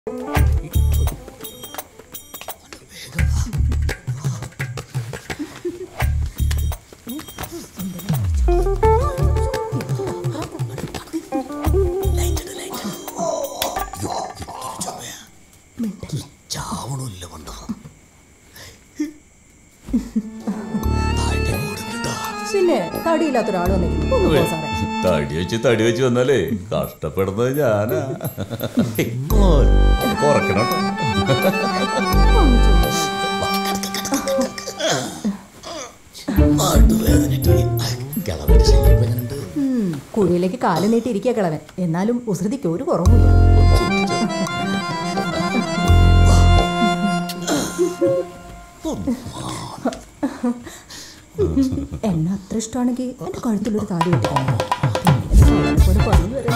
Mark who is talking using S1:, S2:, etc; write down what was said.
S1: ചാവണില്ല പണ്ടോ
S2: പിന്നെ തടിയില്ലാത്ത ഒരാൾ വന്നിരിക്കുന്നു ഒന്ന് പോ സാറേ
S3: തടി വെച്ച് തടി വെച്ച് വന്നാലേ കഷ്ടപ്പെടുന്നത് ഞാനാ കുറക്കണം
S1: കിളവന്റെ ശല്യം ഇപ്പൊ എങ്ങനെയുണ്ട്
S2: ഉം, കുഴിയിലേക്ക് കാല് നീട്ടി ഇരിക്കുക കിളവൻ എന്നാലും ഉസൃതിക്ക് ഒരു കുറവുമില്ല എന്നെ അത്ര ഇഷ്ടമാണെങ്കിൽ എന്റെ കഴുത്തിലൊരു താലി വെക്കണം പോലെ പതിവ് വരെ